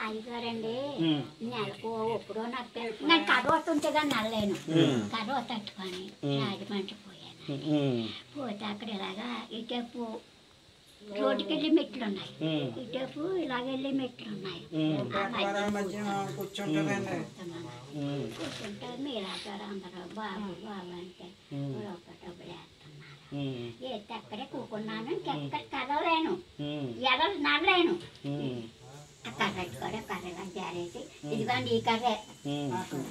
అయ్యగారండి ఉమ్. నెలకు ఎప్పుడో నాకు పె- నేను కథ వస్తుంటే కానీ నడలేను కథ తట్టుకొని రాజమండ్రి పోయాను ఉమ్. పోతే అక్కడ ఇలాగా ఇటేపు రోడ్డుకి వెళ్ళి మెట్లు ఉన్నాయి ఉమ్. ఇటేపు ఇలాగ వెళ్ళి మెట్లు ఉన్నాయి ఉమ్. ఆ మధ్య మధ్య కూర్చుంటారండి కూర్చున్నాను. ఉమ్. కూర్చుంటే మీరంటారు అందరూ బాబు బాబు అంటే ఒకటి వేస్తున్నారు ఉమ్. వేస్తే అక్కడే కూకున్నాను ఇంకెక్కడ కదలేను ఉమ్. ఎడలు నడలేను ఉమ్. ఆ కర్ర కూడా కర్రగా జారేసి ఇదిగోండి ఈ కర్రే ఉమ్.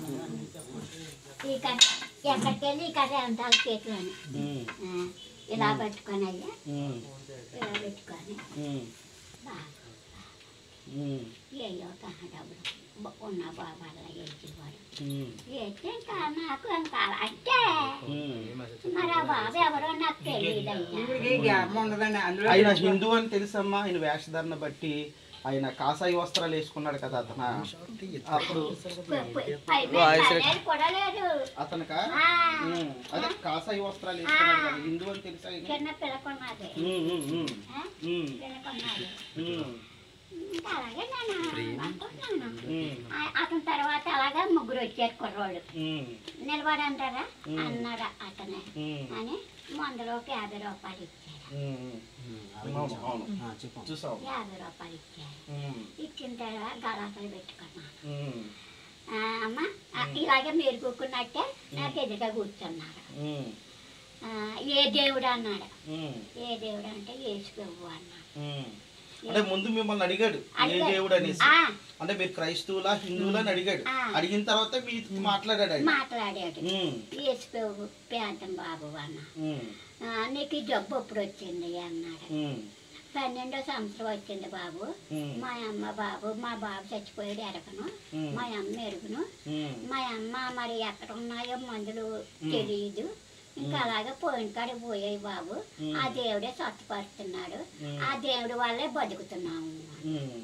ఈ కర్ర ఎక్కడికి వెళ్ళి ఈ కర్ర అంటారు చేతిలోని ఉమ్. ఆ, ఇలా పెట్టుకొని అయ్యా ఉమ్. ఇలా పెట్టుకొని ఉమ్. బాగా ఉమ్. ఏయో కన్నా డబ్బులు బ- ఉన్న బాబాల వేసేవాడు ఉమ్. వేస్తే ఇంకా నాకు ఇంకా అంటే ఉమ్. మరి ఆ బాబు ఎవరో నాకు తెలియదు అయ్యా ఇప్పటికి గ్యాప్ ఉండదండి అందులో ఆయన హిందూ అని తెలుసమ్మా ఆయన వేషధారణ బట్టి ఆయన కాసాయి వస్త్రాలు వేసుకున్నాడు కదా అతను అప్పుడు ప- ప- పై మీద పడేది కూడా లేదు అతనిక ఆ, అదే కాసాయి వస్త్రాలు వేసుకున్నాడు కదా హిందూ అని తెలుసా ఆయన? చిన్న పిల్లకున్నది ఉమ్, ఉమ్, ఉమ్, ఆ, ఉమ్, పిల్లకున్నది ఉమ్, ఇంకా అలాగే నేను అనుకుంటున్నాను ఉమ్, ఆ- అతని తర్వాత అలాగే ముగ్గురు వచ్చారు కుర్రోళ్ళు ఉమ్, నిలబడి అంటారా అన్నాడు అతనే ఉమ్, అని మందులోకి యాభై రూపాయలు ఇచ్చారు ఉమ్, అవును అవును చూసావు యాభై రూపాయలు ఇచ్చారు ఉమ్, ఇచ్చిన తర్వాత గలాసలు పెట్టుకున్నాను ఉమ్, ఆ, అమ్మ ఆ, ఇలాగే మీరు కూకున్నట్టే నాకు ఎదురుగా కూర్చున్నారు ఉమ్, ఆ, ఏ దేవుడు అన్నాడు ఉమ్, ఏ దేవుడు అంటే యేసు ప్రభు అన్నాడు ఉమ్. అంటే ముందు మిమ్మల్ని అడిగాడు ఏ అడిగాడు. దేవుడు అనేసి ఆ, అంటే మీరు క్రైస్తవులా హిందువులా అని అడిగాడు ఆ. అడిగిన తర్వాత మీతో మాట్లాడాడు ఆయన మాట్లాడాడు ఉమ్, యేసు ప్రభు పేంతం బాబు అన్న ఉమ్, ఆ, నీకు ఈ జబ్బు ఎప్పుడు వచ్చింది అన్నాడు ఉమ్, పన్నెండో సంవత్సరం వచ్చింది బాబు ఉమ్, మా అమ్మ బాబు మా బాబు చచ్చిపోయాడు ఎరగను ఉమ్, మా అమ్మ ఎరుగును ఉమ్, మా అమ్మ మరి ఎక్కడ ఉన్నాయో మందులు తెలియదు ఇంకా అలాగే పోయిన కాడికి పోయాయి బాబు ఆ దేవుడే స్వస్థపరుస్తున్నాడు ఆ దేవుడి వల్లే బతుకుతున్నాము ఉమ్,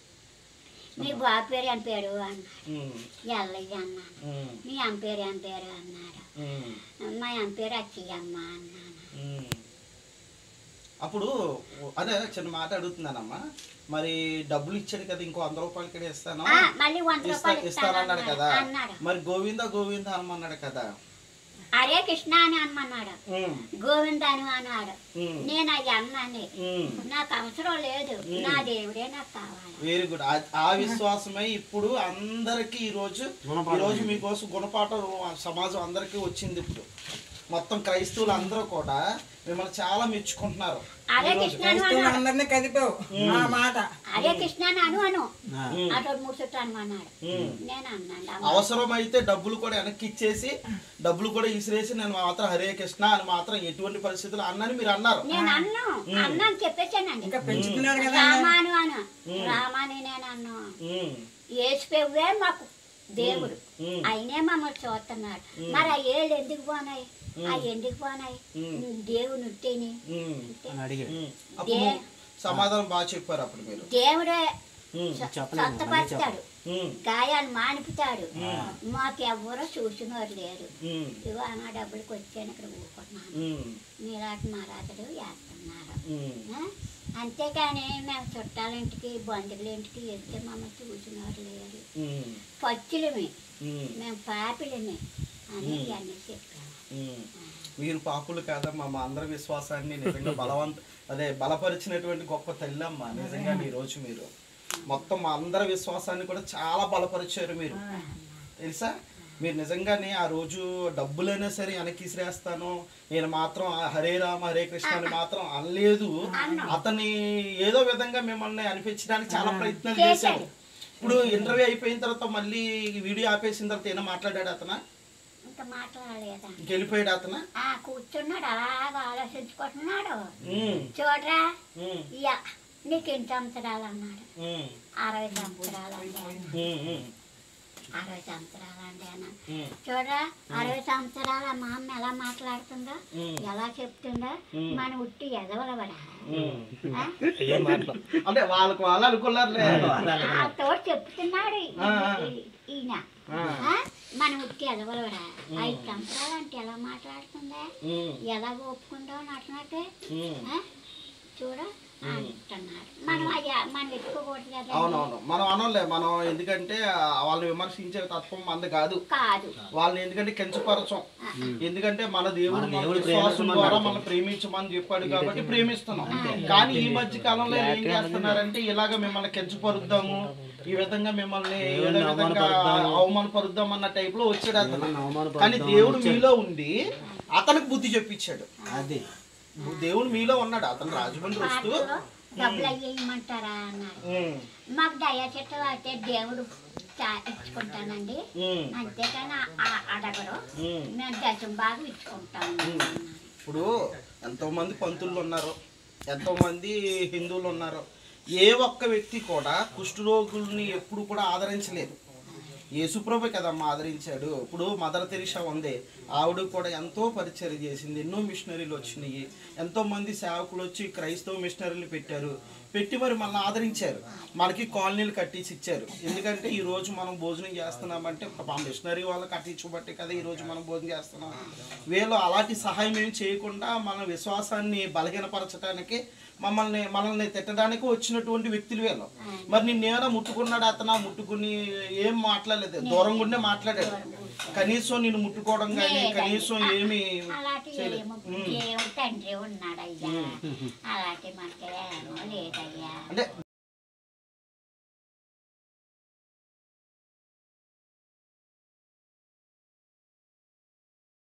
మీ బాబు పేరు ఏం పేరు అన్నాడు ఉమ్, ఎల్లయ్య అన్నాను ఉమ్, మీ అమ్మ పేరు ఏం పేరు అన్నాడు ఉమ్. మా అమ్మ పేరు అచ్చయ్యమ్మ అన్నాను ఉమ్. అప్పుడు అదే చిన్న మాట అడుగుతున్నానమ్మా మరి డబ్బులు ఇచ్చాడు కదా ఇంకో వంద రూపాయలు కూడా ఇస్తాను ఆ, మళ్ళీ వంద ఇస్తా రూపాయలు ఇస్తానన్నాడు ఇస్తాను కదా అన్నాడు మరి గోవింద గోవింద అనమన్నాడు కదా హరే కృష్ణ అని అనమన్నాడు ఉమ్, గోవిందాను అన్నాడు ఉమ్, నేను అది అన్నాను ఉమ్. నాకు అవసరం లేదు నా దేవుడే నాకు కావాలి వెరీ గుడ్ ఆ- ఆ విశ్వాసమే ఇప్పుడు అందరికి ఈ రోజు ఈ రోజు మీకోసం గుణపాఠం సమాజం అందరికీ వచ్చింది ఇప్పుడు మొత్తం క్రైస్తవులు అందరూ కూడా మిమ్మల్ని చాలా మెచ్చుకుంటున్నారు హరే కృష్ణ అను అన్నాడు అందరినీ కదిపావు ఆ మాట హరే కృష్ణ అని అను అను ఉమ్, అటు మూడు చుట్టూ అనమన్నాడు ఉమ్. నేను అన్నాను అమ్మ. అవసరమైతే డబ్బులు కూడా వెనక్కి ఇచ్చేసి డబ్బులు కూడా ఇసిరేసి నేను మాత్రం హరే కృష్ణ అని మాత్రం ఎటువంటి పరిస్థితులు అన్నని మీరు అన్నారు నేను అన్ను అన్నాను చెప్పేశానండి ఇంకా పెంచుతున్నాడు కదా రామాను అను రామాని నేను అన్ను ఉమ్, ఏసుపెవ్వే మాకు దేవుడు ఉమ్, అయినే మమ్మల్ని చూస్తున్నాడు మరి ఆ ఏళ్ళు ఎందుకు పోనాయి ఆ ఎందుకు పోనాయి దేవుని ఉంటేని ఉమ్, అడిగాడు ఉమ్. అప్పుడు సమాధానం బాగా చెప్పారు అప్పుడు మీరు దేవుడే ఉమ్, సొంతపరుస్తాడు ఉమ్, గాయాలు మానిపుతాడు మాకెవ్వరూ చూసినవారు లేరు ఉమ్, ఇగో ఆ డబ్బులకి వచ్చాను ఇక్కడ ఊరుకున్నాను ఉమ్, మీలాంటి మహారాజులు వేస్తున్నారు ఉమ్, ఆ? అంతేకాని మేము చుట్టాలింటికి బంధువుల ఇంటికి వెళ్తే మమ్మల్ని చూసినవారు లేరు ఉమ్, పచ్చులమే ఉమ్, మేము పాపిలమే అని అన్నీ చెప్పాము ఉమ్. మీరు పాపులు కాదమ్మా మా అందరి విశ్వాసాన్ని నిజంగా బలవంత అదే బలపరిచినటువంటి గొప్ప తల్లమ్మ నిజంగా ఈ రోజు మీరు మొత్తం మా అందరి విశ్వాసాన్ని కూడా చాలా బలపరిచారు మీరు తెలుసా మీరు నిజంగానే ఆ రోజు డబ్బులైనా సరే వెనక్కి ఇసిరేస్తాను నేను మాత్రం ఆ హరే రామ హరే కృష్ణ అని మాత్రం అనలేదు అతని ఏదో విధంగా మిమ్మల్ని అనిపించడానికి చాలా ప్రయత్నాలు చేశాడు ఇప్పుడు ఇంటర్వ్యూ అయిపోయిన తర్వాత మళ్ళీ వీడియో ఆపేసిన తర్వాత ఏమైనా మాట్లాడాడు అతను ఇంకా మాట్లాడలేదా వెళ్ళిపోయాడు అతను ఆ కూర్చున్నాడు అలాగా ఆలోచించుకుంటున్నాడు ఉమ్, చూడరా ఉమ్, ఇయ్య నీకు ఎన్ని సంవత్సరాలు అన్నాడు ఉమ్, అరవై సంవత్సరాలు అంటే ఉమ్, ఉమ్, అరవై సంవత్సరాలు అంటే అన్నాను ఉమ్, చూడరా అరవై సంవత్సరాల మా అమ్మ ఎలా మాట్లాడుతుందో ఉమ్. ఎలా చెప్తుందో మన ఉట్టి ఎదవలవరా ఉమ్. ఆ? ఏ మాటలు అంటే వాళ్ళకు వాళ్ళు అనుకున్నారులే వాళ్ళతో చెప్తున్నాడు ఈ- ఆ, ఆ. ఈ- ఈయన ఆ. ఆ? మన ఉట్టి ఎదవలవరా ఐదు సంవత్సరాలు అంటే ఎలా మాట్లాడుతుందా ఉమ్, ఎలా ఒప్పుకుందాం అన్నట్టు ఉమ్, ఆ? చూడ అంటున్నారు మనం అయ్యా మనం ఎత్తుకోకూడదు కదా అవునవును మనం అనలే మనం ఎందుకంటే ఆ, వాళ్ళని విమర్శించే తత్వం మంది కాదు కాదు వాళ్ళని ఎందుకంటే కించపరచం ఎందుకంటే మన దేవుడు మన విశ్వాసం ద్వారా మనం ప్రేమించమని చెప్పాడు కాబట్టి ప్రేమిస్తున్నాం కానీ ఈ మధ్య కాలంలో ఏం చేస్తున్నారంటే ఇలాగ మిమ్మల్ని కించపరుద్దాము ఈ విధంగా మిమ్మల్ని ఏదో విధంగా అవమానపరుద్దాం అన్న టైప్ లో వచ్చాడు అతను కానీ దేవుడు మీలో ఉండి అతనికి బుద్ధి చెప్పించాడు అది దేవుడు మీలో ఉన్నాడు అతను రాజమండ్రి వస్తూ పాటలో డబ్బులు అయ్యేయమంటారా అన్నారు ఉమ్, మాకు దయాచిత్తం అయితే దేవుడు చా- ఇచ్చుకుంటానండి ఉమ్, అంతేకాని ఆ- ఆ- అడగరు ఉమ్. మేము దశం బాగా ఇచ్చుకుంటాము ఇప్పుడు ఎంతో మంది పంతులు ఉన్నారు ఎంతో మంది హిందువులు ఉన్నారు ఏ ఒక్క వ్యక్తి కూడా కుష్ఠరోగుల్ని ఎప్పుడు కూడా ఆదరించలేదు యేసుప్రభు కదమ్మా ఆదరించాడు ఇప్పుడు మదర్ తెరిషా ఉంది ఆవిడ కూడా ఎంతో పరిచయం చేసింది ఎన్నో మిషనరీలు వచ్చినాయి ఎంతో మంది సేవకులు వచ్చి క్రైస్తవ మిషనరీలు పెట్టారు పెట్టి మరి మనల్ని ఆదరించారు మనకి కాలనీలు కట్టించి ఇచ్చారు ఎందుకంటే ఈ రోజు మనం భోజనం చేస్తున్నామంటే ఆ మిషనరీ వాళ్ళు కట్టించబట్టే కదా ఈ రోజు మనం భోజనం చేస్తున్నాం వీళ్ళు అలాంటి సహాయం ఏం చేయకుండా మన విశ్వాసాన్ని బలహీనపరచడానికి మమ్మల్ని మనల్ని తిట్టడానికి వచ్చినటువంటి వ్యక్తులు వీళ్ళు మరి నిన్నేమైనా ముట్టుకున్నాడు అతను ముట్టుకుని ఏం మాట్లాడలేదు దూరంగా ఉండే మాట్లాడాడు కనీసం నేను ముట్టుకోవడం కానీ కనీసం ఏమి అలాంటి ఏమో దేవుడు తండ్రి ఉన్నాడయ్యా అలాంటి మనకేమో లేదయ్యా అంటే